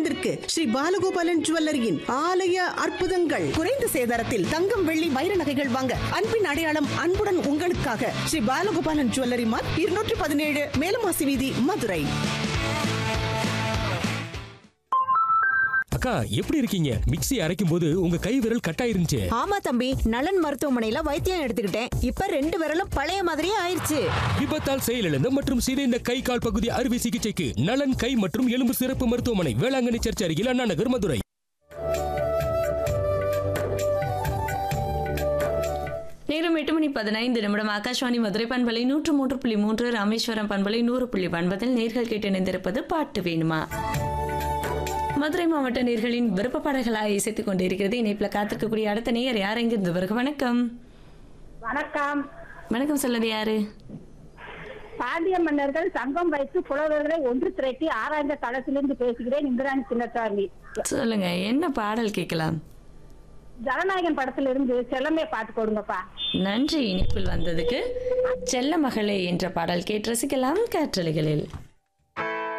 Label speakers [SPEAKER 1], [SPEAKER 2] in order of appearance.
[SPEAKER 1] ஐந்திற்கு ஸ்ரீ பாலகோபாலன் ஜுவல்லரியின் ஆலய அற்புதங்கள் குறைந்த சேதாரத்தில் தங்கம் வெள்ளி வைர நகைகள் வாங்க அன்பின் அடையாளம் அன்புடன் உங்களுக்காக ஸ்ரீ பாலகோபாலன் ஜுவல்லரி மார்க் இருநூற்றி பதினேழு மேலமாசி வீதி மதுரை
[SPEAKER 2] அக்கா எப்படி இருக்கீங்க மிக்ஸி அரைக்கும் போது உங்க கை விரல் கட்டாயிருந்துச்சு
[SPEAKER 3] ஆமா தம்பி நலன் மருத்துவமனையில வைத்தியம் எடுத்துக்கிட்டேன் இப்ப ரெண்டு விரலும் பழைய மாதிரியே ஆயிருச்சு
[SPEAKER 2] விபத்தால் செயலிழந்த மற்றும் சிதைந்த கை கால் பகுதி அறுவை சிகிச்சைக்கு நலன் கை மற்றும் எலும்பு சிறப்பு மருத்துவமனை வேளாங்கண்ணி சர்ச் அருகில் அண்ணா நகர் மதுரை
[SPEAKER 4] நேரம் எட்டு மணி பதினைந்து நிமிடம் ஆகாஷ்வாணி மதுரை பண்பலை நூற்று மூன்று புள்ளி மூன்று ராமேஸ்வரம் பண்பலை நூறு புள்ளி ஒன்பதில் நேர்கள் கேட்டு இணைந்திருப்பது பாட்டு வேணுமா மதுரை மாவட்ட நேர்களின் விருப்ப பாடல்களாக இசைத்துக் கொண்டிருக்கிறது இணைப்பில் காத்திருக்கக்கூடிய அடுத்த நேயர் யார் எங்கிருந்து வருக வணக்கம்
[SPEAKER 5] வணக்கம்
[SPEAKER 4] வணக்கம் சொல்லுது யாரு
[SPEAKER 5] பாண்டிய மன்னர்கள் சங்கம் வைத்து புலவர்களை ஒன்று திரட்டி ஆராய்ந்த தளத்திலிருந்து பேசுகிறேன் இந்திராணி சின்னசாமி
[SPEAKER 4] சொல்லுங்க என்ன பாடல் கேட்கலாம்
[SPEAKER 5] ஜனநாயகன் படத்திலிருந்து செல்லமே பாட்டு கொடுங்கப்பா
[SPEAKER 4] நன்றி இணைப்பில் வந்ததுக்கு செல்ல மகளே என்ற பாடல் கேட்டு ரசிக்கலாம் காற்றலைகளில்